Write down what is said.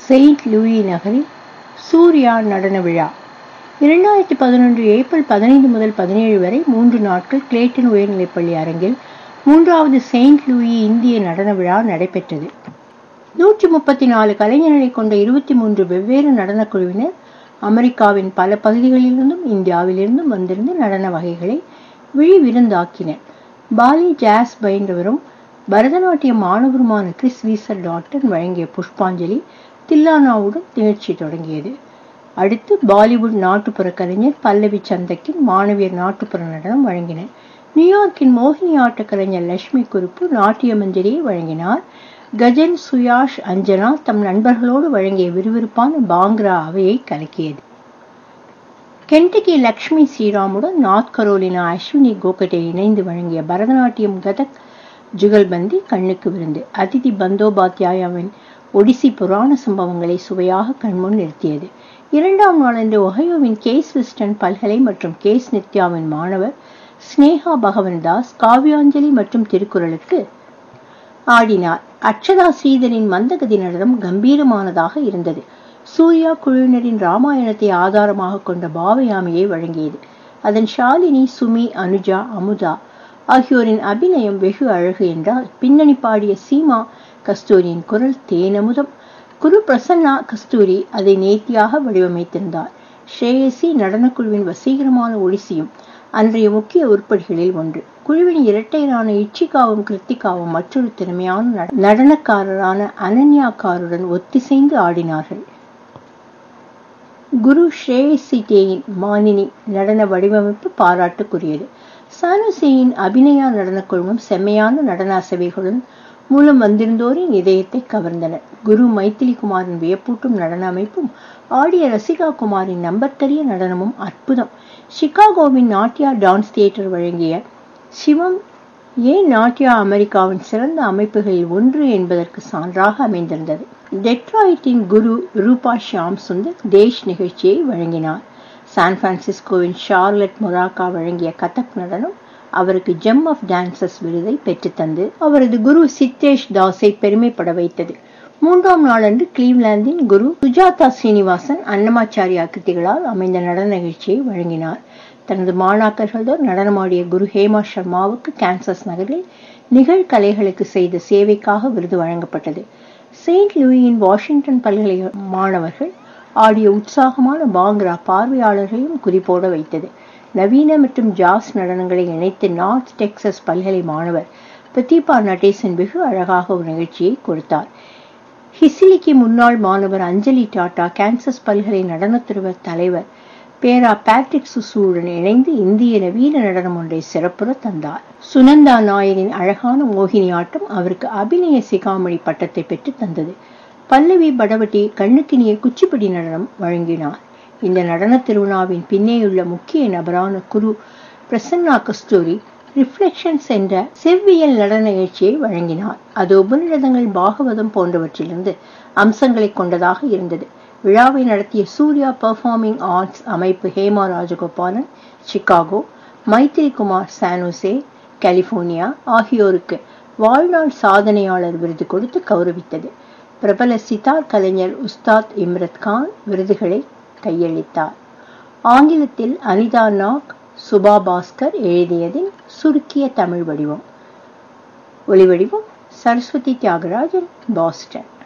Saint Louis நகரில் சூர்யா நடன விழா இரண்டாயிரத்தி பதினொன்று ஏப்ரல் பதினைந்து முதல் பதினேழு வரை மூன்று நாட்கள் கிளேட்டன் உயர்நிலைப்பள்ளி அரங்கில் மூன்றாவது செயின்ட் லூயி இந்திய நடன விழா நடைபெற்றது நூற்றி முப்பத்தி நாலு கலைஞர்களை கொண்ட இருபத்தி மூன்று வெவ்வேறு நடனக் குழுவினர் அமெரிக்காவின் பல பகுதிகளிலிருந்தும் இந்தியாவிலிருந்தும் வந்திருந்த நடன வகைகளை விழி விருந்தாக்கினர் பாலி ஜாஸ் பயின்றவரும் பரதநாட்டிய மாணவருமான கிறிஸ் வீசர் டாட்டன் வழங்கிய புஷ்பாஞ்சலி தில்லானாவுடன் நிகழ்ச்சி தொடங்கியது அடுத்து பாலிவுட் நாட்டுப்புற கலைஞர் பல்லவி சந்தக்கின் மாணவியர் நாட்டுப்புற நடனம் வழங்கினர் நியூயார்க்கின் மோகினி ஆட்ட கலைஞர் லட்சுமி குறுப்பு நாட்டிய மஞ்சரியை வழங்கினார் கஜன் சுயாஷ் அஞ்சனா தம் நண்பர்களோடு வழங்கிய விறுவிறுப்பான பாங்க்ரா அவையை கலக்கியது கென்டக்கி லக்ஷ்மி ஸ்ரீராமுடன் நார்த் கரோலினா அஸ்வினி கோகட்டே இணைந்து வழங்கிய பரதநாட்டியம் கதக் ஜுகல்பந்தி கண்ணுக்கு விருந்து அதிதி பந்தோபாத்யாயாவின் ஒடிசி புராண சம்பவங்களை சுவையாக கண்முன் நிறுத்தியது இரண்டாம் நாளன்று ஒஹயோவின் கேஸ் விஸ்டன் பல்கலை மற்றும் கேஸ் நித்யாவின் மாணவர் ஸ்னேகா பகவன் தாஸ் காவியாஞ்சலி மற்றும் திருக்குறளுக்கு ஆடினார் அக்ஷதா ஸ்ரீதரின் மந்தகதி நடனம் கம்பீரமானதாக இருந்தது சூர்யா குழுவினரின் ராமாயணத்தை ஆதாரமாக கொண்ட பாவயாமியை வழங்கியது அதன் ஷாலினி சுமி அனுஜா அமுதா ஆகியோரின் அபிநயம் வெகு அழகு என்றால் பின்னணி பாடிய சீமா கஸ்தூரியின் குரல் தேனமுதம் குரு பிரசன்னா கஸ்தூரி அதை நேர்த்தியாக வடிவமைத்திருந்தார் ஸ்ரேயசி நடனக்குழுவின் வசீகரமான ஒடிசியும் அன்றைய முக்கிய உருப்படிகளில் ஒன்று குழுவின் இரட்டையரான இச்சிகாவும் கிருத்திகாவும் மற்றொரு திறமையான நடனக்காரரான அனன்யாக்காருடன் ஒத்திசைந்து ஆடினார்கள் குரு ஸ்ரேயசி டேயின் மானினி நடன வடிவமைப்பு பாராட்டுக்குரியது சானுசேயின் அபிநயா நடனக்குழுவும் செம்மையான நடன அசைவைகளுடன் மூலம் வந்திருந்தோரின் இதயத்தை கவர்ந்தனர் குரு மைத்திலி குமாரின் வியப்பூட்டும் நடன அமைப்பும் ஆடிய ரசிகா குமாரின் நம்பர்தரிய நடனமும் அற்புதம் சிகாகோவின் நாட்டியா டான்ஸ் தியேட்டர் வழங்கிய சிவம் ஏன் நாட்டியா அமெரிக்காவின் சிறந்த அமைப்புகளில் ஒன்று என்பதற்கு சான்றாக அமைந்திருந்தது டெட்ராய்டின் குரு ரூபா ஷியாம் சுந்தர் தேஷ் நிகழ்ச்சியை வழங்கினார் சான் பிரான்சிஸ்கோவின் ஷார்லட் மொராக்கா வழங்கிய கதக் நடனம் அவருக்கு ஜெம் ஆஃப் டான்சஸ் விருதை பெற்றுத்தந்து அவரது குரு சித்தேஷ் தாஸை பெருமைப்பட வைத்தது மூன்றாம் நாளன்று கிளீவ்லாந்தின் குரு சுஜாதா சீனிவாசன் அன்னமாச்சாரியா கிருத்திகளால் அமைந்த நடன நிகழ்ச்சியை வழங்கினார் தனது மாணாக்கர்களுடன் நடனமாடிய குரு ஹேமா சர்மாவுக்கு கான்சஸ் நகரில் நிகழ்கலைகளுக்கு செய்த சேவைக்காக விருது வழங்கப்பட்டது செயின்ட் லூயின் வாஷிங்டன் பல்கலை மாணவர்கள் ஆடிய உற்சாகமான பாங்க்ரா பார்வையாளர்களையும் குறிப்போட வைத்தது நவீன மற்றும் ஜாஸ் நடனங்களை இணைத்து நார்த் டெக்சஸ் பல்கலை மாணவர் பிரதீபா நடேசன் வெகு அழகாக ஒரு நிகழ்ச்சியை கொடுத்தார் ஹிசிலிக்கு முன்னாள் மாணவர் அஞ்சலி டாடா கான்சஸ் பல்கலை நடனத்துறவர் தலைவர் பேரா பேட்ரிக் சுசூடன் இணைந்து இந்திய நவீன நடனம் ஒன்றை சிறப்புற தந்தார் சுனந்தா நாயரின் அழகான மோகினி ஆட்டம் அவருக்கு அபிநய சிகாமணி பட்டத்தை பெற்று தந்தது பல்லவி படவட்டி கண்ணுக்கினிய குச்சிப்பிடி நடனம் வழங்கினார் இந்த நடன திருவிழாவின் பின்னேயுள்ள முக்கிய நபரான குரு பிரசன்னா கஸ்தூரி ரிஃப்ளெக்ஷன்ஸ் என்ற செவ்வியல் நடன நிகழ்ச்சியை வழங்கினார் அது உபநிடதங்கள் பாகவதம் போன்றவற்றிலிருந்து அம்சங்களை கொண்டதாக இருந்தது விழாவை நடத்திய சூர்யா பெர்ஃபார்மிங் ஆர்ட்ஸ் அமைப்பு Hema Rajagopalan Chicago Maitri Kumar San Jose California ஆகியோருக்கு வாழ்நாள் சாதனையாளர் விருது கொடுத்து கௌரவித்தது பிரபல சிதார் கலைஞர் உஸ்தாத் இம்ரத் கான் விருதுகளை கையளித்தார் ஆங்கிலத்தில் அனிதா நாக் சுபா பாஸ்கர் எழுதியதின் சுருக்கிய தமிழ் வடிவம் ஒலிவடிவம் சரஸ்வதி தியாகராஜன் பாஸ்டன்